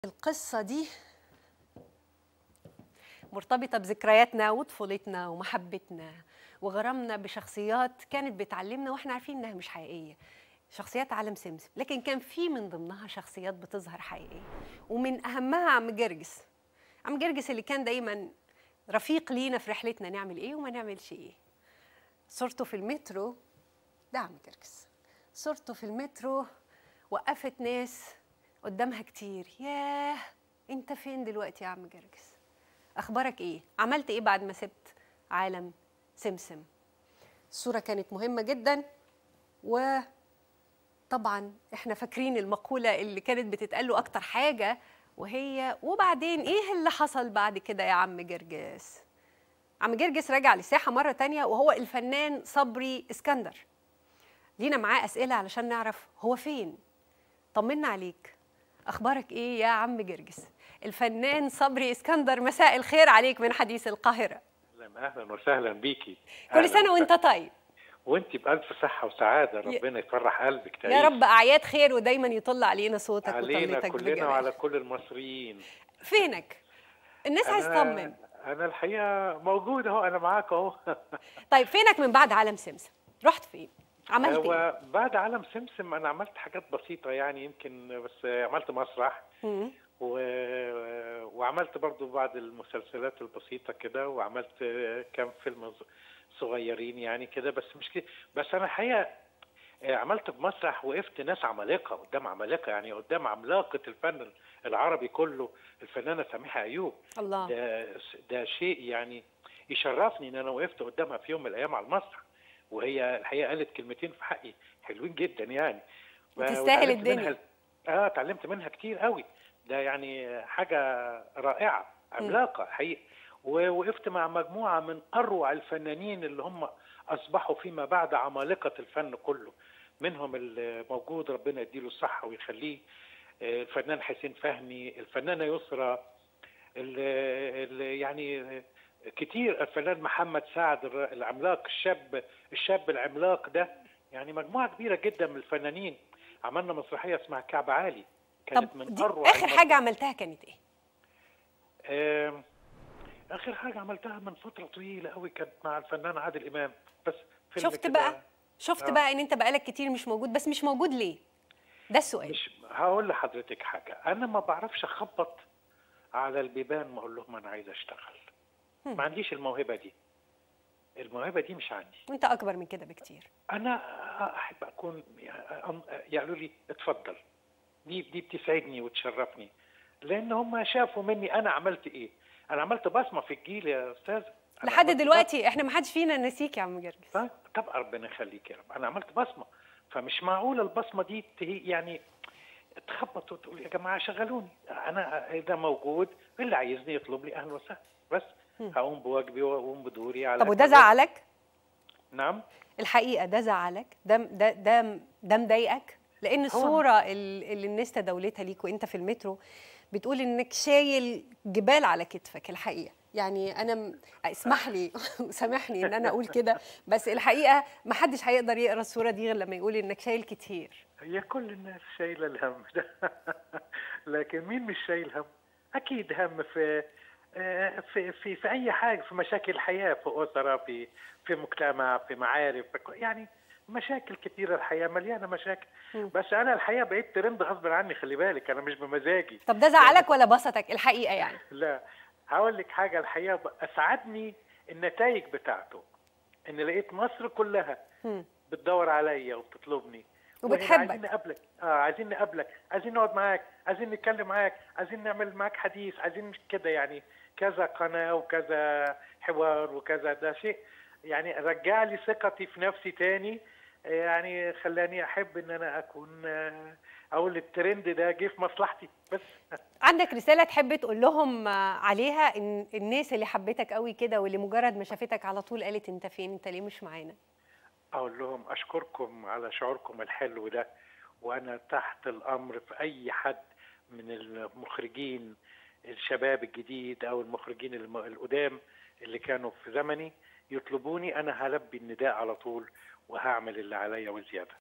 القصة دي مرتبطة بذكرياتنا وطفولتنا ومحبتنا وغرامنا بشخصيات كانت بتعلمنا واحنا عارفين انها مش حقيقية شخصيات عالم سمسم لكن كان في من ضمنها شخصيات بتظهر حقيقية ومن أهمها عم جرجس عم جرجس اللي كان دايما رفيق لينا في رحلتنا نعمل ايه وما نعملش ايه صورته في المترو ده عم جرجس صورته في المترو وقفت ناس قدامها كتير ياه انت فين دلوقتي يا عم جرجس اخبارك ايه عملت ايه بعد ما سبت عالم سمسم الصوره كانت مهمه جدا وطبعا احنا فاكرين المقوله اللي كانت بتتقال له اكتر حاجه وهي وبعدين ايه اللي حصل بعد كده يا عم جرجس عم جرجس رجع للساحه مره تانية وهو الفنان صبري اسكندر لينا معاه اسئله علشان نعرف هو فين طمنا عليك اخبارك ايه يا عم جرجس الفنان صبري اسكندر مساء الخير عليك من حديث القاهره اهلا اهلا وسهلا بيكي كل أهلاً سنه وانت وسهلاً. طيب وانت بالف صحه وسعاده ربنا يفرح قلبك تعيش يا رب اعياد خير ودايما يطل علينا صوتك علينا وطلتك كلنا بجمال وعلى كل المصريين فينك الناس عايز تطمن انا الحقيقه موجود اهو انا معاك اهو طيب فينك من بعد عالم سمسم رحت فين عملت ايه هو بعد عالم سمسم انا عملت حاجات بسيطه يعني يمكن بس عملت مسرح مم. و... وعملت برضو بعض المسلسلات البسيطة كده وعملت كام فيلم صغيرين يعني كده بس مش كده بس أنا الحقيقة عملت بمسرح وقفت ناس عمالقة قدام عمالقة يعني قدام عملاقة الفن العربي كله الفنانة سميحة أيوب الله ده ده شيء يعني يشرفني ان انا وقفت قدامها في يوم من الايام على المسرح وهي الحقيقه قالت كلمتين في حقي حلوين جدا يعني و- تستاهل واتعلمت الدنيا. منها اه اتعلمت منها كتير قوي ده يعني حاجه رائعه عملاقه حقيقه ووقفت مع مجموعه من اروع الفنانين اللي هم اصبحوا فيما بعد عمالقه الفن كله منهم الموجود ربنا يديله الصحه ويخليه آه، الفنان حسين فهمي الفنانه يسرى ال- ال- يعني كتير الفنان محمد سعد الر- العملاق الشاب الشاب العملاق ده يعني مجموعه كبيره جدا من الفنانين عملنا مسرحيه اسمها كعب عالي كانت طب من دي اروع اخر المس- حاجه عملتها كانت ايه آم، اخر حاجه عملتها من فتره طويله قوي كانت مع الفنان عادل امام بس فيلم شفت كده- بقى شفت آه. بقى ان انت بقالك كتير مش موجود بس مش موجود ليه ده السؤال مش هقول لحضرتك حاجه انا ما بعرفش اخبط على البيبان ما اقول لهم انا عايز اشتغل هم. ما عنديش الموهبه دي الموهبه دي مش عندي وانت اكبر من كده بكتير انا احب اكون يقولوا لي اتفضل دي دي بتسعدني وتشرفني لان هم شافوا مني انا عملت ايه انا عملت بصمه في الجيل يا استاذ أنا لحد عملت دلوقتي احنا ما حدش فينا نسيك يا عم جرجس بصمة. طب ربنا يخليك يا رب انا عملت بصمه فمش معقول البصمه دي تهي يعني تخبط وتقول يا جماعه شغلوني انا ده موجود اللي عايزني يطلب لي اهلا وسهلا بس هقوم بواجبي واقوم بدوري على طب وده أكمل وجه. زعلك نعم الحقيقه ده زعلك ده ده ده ده مضايقك لان الصوره ال- اللي الناس تداولتها ليك وانت في المترو بتقول انك شايل جبال على كتفك الحقيقه يعني انا م- اسمح لي سامحني ان انا اقول كده بس الحقيقه ما حدش هيقدر يقرا الصوره دي غير لما يقول انك شايل كتير هي كل الناس شايله الهم ده لكن مين مش شايل هم؟ اكيد هم في آه، في في في اي حاجه في مشاكل الحياه في اسره في في مجتمع في معارف في ك- يعني مشاكل كتيره الحياه مليانه مشاكل بس انا الحقيقه بقيت ترند غصب عني خلي بالك انا مش بمزاجي طب ده زعلك ولا بسطك الحقيقه يعني لا هقول لك حاجه الحقيقه ب- اسعدني النتائج بتاعته ان لقيت مصر كلها مم. بتدور عليا وبتطلبني وبتحبك. وهنا عايزين نقابلك اه عايزين نقابلك عايزين نقعد معاك عايزين نتكلم معاك عايزين نعمل معاك حديث عايزين كده يعني كذا قناه وكذا حوار وكذا ده شيء يعني رجع لي ثقتي في نفسي تاني يعني خلاني احب ان انا اكون آه، اقول الترند ده جه في مصلحتي بس عندك رساله تحب تقول لهم آه، عليها ان الناس اللي حبتك قوي كده واللي مجرد ما شافتك على طول قالت انت فين انت ليه مش معانا اقول لهم اشكركم على شعوركم الحلو ده وانا تحت الامر في اي حد من المخرجين الشباب الجديد او المخرجين الم- القدام اللي كانوا في زمني يطلبوني انا هلبي النداء على طول وهعمل اللي عليا وزياده